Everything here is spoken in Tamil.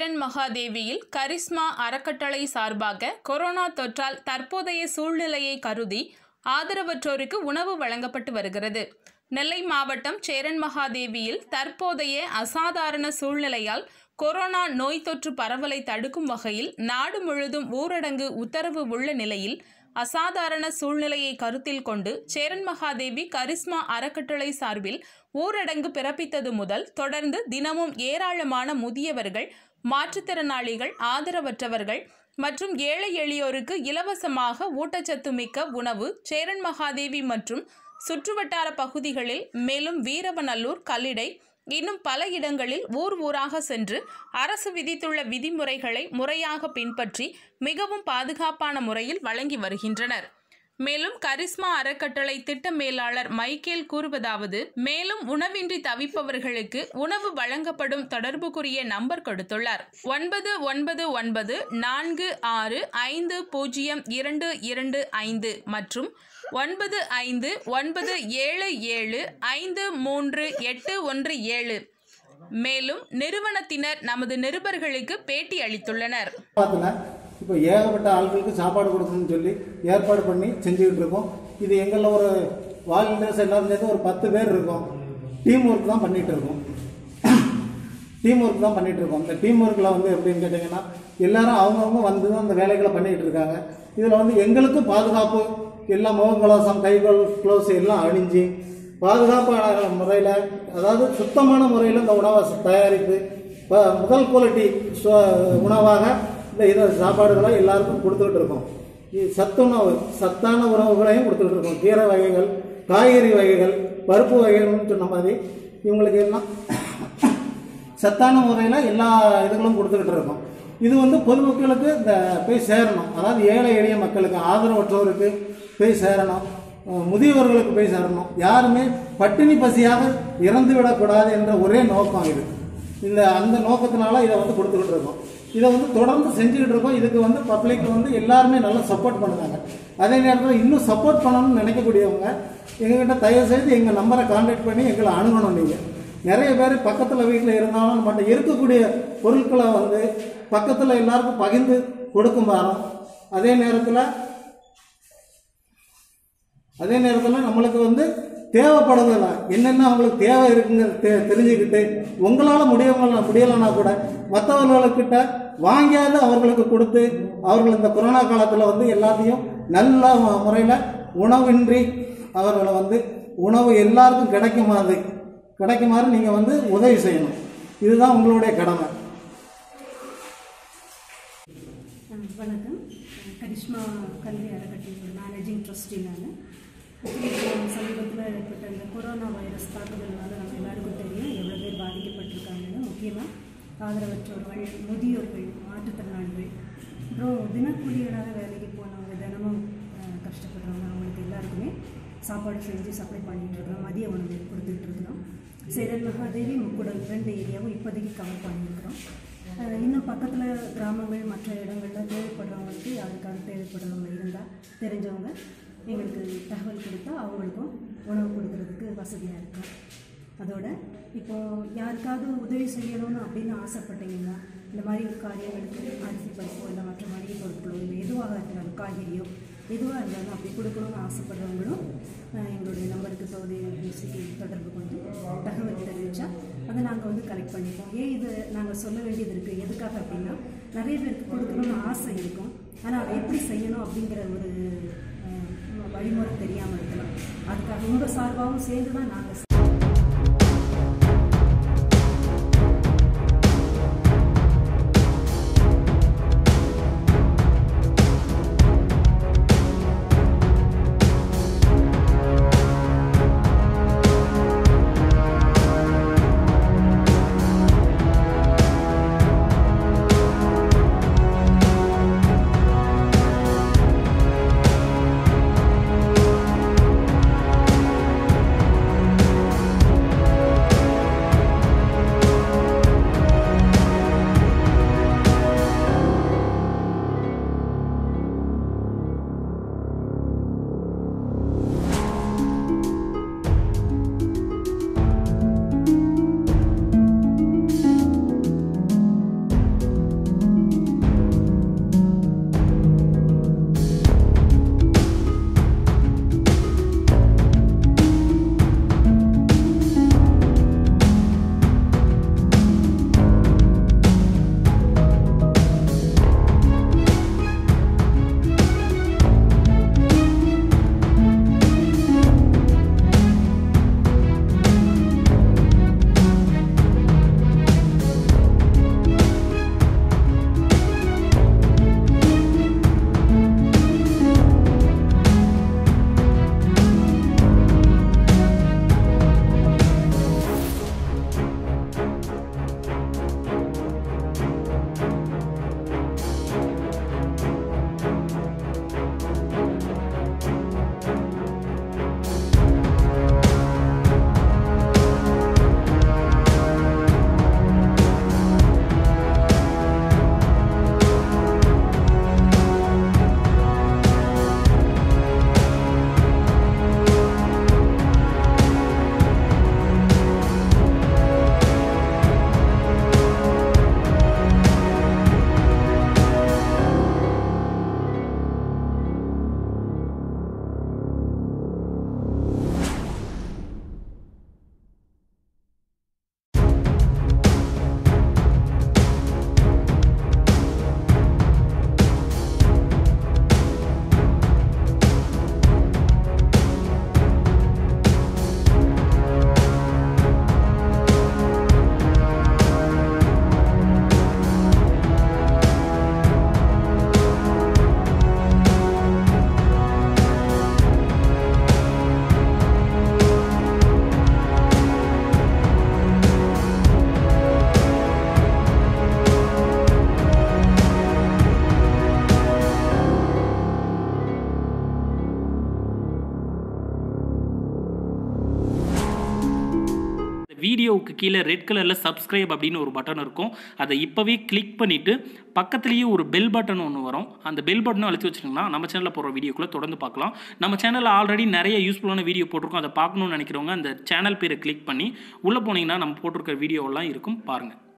சேரன் மகாதேவியில் கரிஸ்மா அறக்கட்டளை சார்பாக கொரோனா தொற்றால் தற்போதைய சூழ்நிலையை கருதி ஆதரவற்றோருக்கு உணவு வழங்கப்பட்டு வருகிறது நெல்லை மாவட்டம் சேரன் மகாதேவியில் தற்போதைய அசாதாரண சூழ்நிலையால் கொரோனா நோய் தொற்று பரவலை தடுக்கும் வகையில் நாடு முழுதும் ஊரடங்கு உத்தரவு உள்ள நிலையில் அசாதாரண சூழ்நிலையை கருத்தில் கொண்டு சேரன் மகாதேவி கரிஸ்மா அறக்கட்டளை சார்பில் ஊரடங்கு பிறப்பித்தது முதல் தொடர்ந்து தினமும் ஏராளமான முதியவர்கள் மாற்றுத்திறனாளிகள் ஆதரவற்றவர்கள் மற்றும் ஏழை எளியோருக்கு இலவசமாக ஊட்டச்சத்து மிக்க உணவு சேரன் மகாதேவி மற்றும் சுற்றுவட்டார பகுதிகளில் மேலும் வீரவநல்லூர் கல்லிடை இன்னும் பல இடங்களில் ஊர் ஊராக சென்று அரசு விதித்துள்ள விதிமுறைகளை முறையாக பின்பற்றி மிகவும் பாதுகாப்பான முறையில் வழங்கி வருகின்றனர் மேலும் கரிஸ்மா அறக்கட்டளை திட்ட மேலாளர் மைக்கேல் கூறுவதாவது மேலும் உணவின்றி தவிப்பவர்களுக்கு உணவு வழங்கப்படும் தொடர்புக்குரிய நம்பர் கொடுத்துள்ளார் ஒன்பது ஒன்பது ஒன்பது நான்கு ஆறு ஐந்து பூஜ்ஜியம் இரண்டு இரண்டு ஐந்து மற்றும் ஒன்பது ஐந்து ஒன்பது ஏழு ஏழு ஐந்து மூன்று எட்டு ஒன்று ஏழு மேலும் நிறுவனத்தினர் நமது நிருபர்களுக்கு பேட்டி அளித்துள்ளனர் பார்த்துல இப்போ ஏகப்பட்ட ஆட்களுக்கு சாப்பாடு கொடுக்கணும்னு சொல்லி ஏற்பாடு பண்ணி செஞ்சுக்கிட்டு இருக்கோம் இது எங்களில் ஒரு வாலண்டியர்ஸ் எல்லாரும் சேர்த்து ஒரு பத்து பேர் இருக்கோம் டீம் ஒர்க் தான் பண்ணிட்டு இருக்கோம் டீம் ஒர்க் தான் பண்ணிட்டு இருக்கோம் இந்த டீம் ஒர்க்கில் வந்து எப்படின்னு கேட்டிங்கன்னா எல்லாரும் அவங்கவுங்க வந்து தான் அந்த வேலைகளை பண்ணிட்டு இருக்காங்க இதில் வந்து எங்களுக்கும் பாதுகாப்பு எல்லாம் முகக்கவசம் கைகள் க்ளோஸ் எல்லாம் அணிஞ்சு பாதுகாப்பான முறையில் அதாவது சுத்தமான முறையில் இந்த உணவை தயாரித்து ப- முதல் குவாலிட்டி உணவாக இந்த இதை சாப்பாடுகளை எல்லாருக்கும் கொடுத்துக்கிட்டு இருக்கோம் இது சத்துணவு சத்தான உணவுகளையும் கொடுத்துக்கிட்டு இருக்கோம் கீரை வகைகள் காய்கறி வகைகள் பருப்பு வகைகள்னு சொன்ன மாதிரி இவங்களுக்கு எல்லாம் சத்தான முறையில் எல்லா இதுகளும் கொடுத்துக்கிட்டு இருக்கோம் இது வந்து பொதுமக்களுக்கு இந்த போய் சேரணும் அதாவது ஏழை எளிய மக்களுக்கு ஆதரவற்றோருக்கு போய் சேரணும் அஹ் முதியவர்களுக்கு போய் சேரணும் யாருமே பட்டினி பசியாக இறந்து விடக்கூடாது என்ற ஒரே நோக்கம் இது இந்த அந்த நோக்கத்தினால இதை வந்து கொடுத்துக்கிட்டு இருக்கோம் இதை வந்து தொடர்ந்து செஞ்சுக்கிட்டு இருக்கோம் இதுக்கு வந்து பப்ளிக் வந்து எல்லாருமே நல்லா சப்போர்ட் பண்ணுறாங்க அதே நேரத்தில் இன்னும் சப்போர்ட் பண்ணணும்னு நினைக்கக்கூடியவங்க எங்ககிட்ட தயவு செய்து எங்கள் நம்பரை கான்டாக்ட் பண்ணி எங்களை அணுகணும் நீங்கள் நிறைய பேர் பக்கத்தில் வீட்டில் இருந்தாலும் நம்மகிட்ட இருக்கக்கூடிய பொருட்களை வந்து பக்கத்தில் எல்லாருக்கும் பகிர்ந்து கொடுக்கும் பாரம் அதே நேரத்தில் அதே நேரத்தில் நம்மளுக்கு வந்து தேவைப்படுறதில்ல என்னென்ன அவங்களுக்கு தேவை இருக்குங்க தெ தெரிஞ்சுக்கிட்டு உங்களால் முடியவங்கள முடியலைன்னா கூட மற்றவர்களுக்கிட்ட வாங்கியாவது அவர்களுக்கு கொடுத்து அவர்கள் இந்த கொரோனா காலத்தில் வந்து எல்லாத்தையும் நல்ல முறையில் உணவின்றி அவர்களை வந்து உணவு எல்லாருக்கும் கிடைக்குமாறு கிடைக்குமாறு நீங்கள் வந்து உதவி செய்யணும் இதுதான் உங்களுடைய கடமை அஹ் வணக்கம் அஹ் கரிஷ்மா கல்வி அறக்கட்டளையோட மேனேஜிங் ட்ரஸ்டி நான் சமீபத்தில் ஏற்பட்ட இந்த கொரோனா வைரஸ் தாக்குதல்னால நம்ம எல்லாருக்கும் தெரியும் எவ்வளோ பேர் பாதிக்கப்பட்டிருக்காங்கன்னு முக்கியமாக ஆதரவற்றோர்கள் முதியோர்கள் மாற்றுத்திறனாளிகள் அப்புறம் தினக்கூலிகளாக வேலைக்கு போனவங்க தினமும் அஹ், கஷ்டப்படுறவங்க அவங்களுக்கு எல்லாருக்குமே சாப்பாடு செஞ்சு சப்ளை பண்ணிட்டு இருக்கிறோம் மதிய உணவு கொடுத்துட்டு இருக்கிறோம் சேரன் மகாதேவி முக்குடல் ரெண்டு ஏரியாவும் இப்போதைக்கு கவர் பண்ணியிருக்கிறோம் அஹ் இன்னும் பக்கத்தில் கிராமங்கள் மற்ற இடங்களில் தேவைப்படுறவங்களுக்கு யாருக்காவது தேவைப்படுறவங்க இருந்தால் தெரிஞ்சவங்க எங்களுக்கு தகவல் கொடுத்தா அவங்களுக்கும் உணவு கொடுக்கறதுக்கு வசதியாக இருக்கும் அதோட இப்போ யாருக்காவது உதவி செய்யணும்னு அப்படின்னு ஆசைப்பட்டீங்கன்னா இந்த மாதிரி காரியங்களுக்கு அரிசி பருப்போ இல்லை மற்ற மளிகை பொருட்களோ இல்லை எதுவாக இருந்தாலும் காய்கறியோ எதுவாக இருந்தாலும் அப்படி கொடுக்கணும்னு ஆசைப்படுறவங்களும் அஹ், எங்களுடைய நம்பருக்கு இப்போதைய பேசிக்கு தொடர்பு கொண்டு தகவல் தெரிவித்தா அதை நாங்கள் வந்து கலெக்ட் பண்ணிப்போம் ஏன் இது நாங்கள் சொல்ல வேண்டியது இருக்குது எதுக்காக அப்படின்னா நிறைய பேருக்கு கொடுக்கணும்னு ஆசை இருக்கும் ஆனால் அதை எப்படி செய்யணும் அப்படிங்கிற ஒரு அஹ், வழிமுறை தெரியாமல் இருக்கலாம் அதுக்காக உங்கள் சார்பாகவும் சேர்ந்து தான் நாங்கள் வணக்கம் வீடியோவுக்கு கீழே ரெட் கலரில் சப்ஸ்கிரைப் அப்படின்னு ஒரு பட்டன் இருக்கும் அதை இப்போவே கிளிக் பண்ணிவிட்டு பக்கத்துலேயே ஒரு பெல் பட்டன் ஒன்று வரும் அந்த பெல் பட்டனும் அழுத்தி வச்சிட்டிங்கன்னா நம்ம சேனலில் போகிற வீடியோக்குள்ளே தொடர்ந்து பார்க்கலாம் நம்ம சேனலில் ஆல்ரெடி நிறைய யூஸ்ஃபுல்லான வீடியோ போட்டிருக்கோம் அதை பார்க்கணும்னு நினைக்கிறவங்க அந்த சேனல் பேரை கிளிக் பண்ணி உள்ளே போனீங்கன்னா நம்ம போட்டிருக்கிற வீடியோவெல்லாம் இருக்கும் பாருங்கள்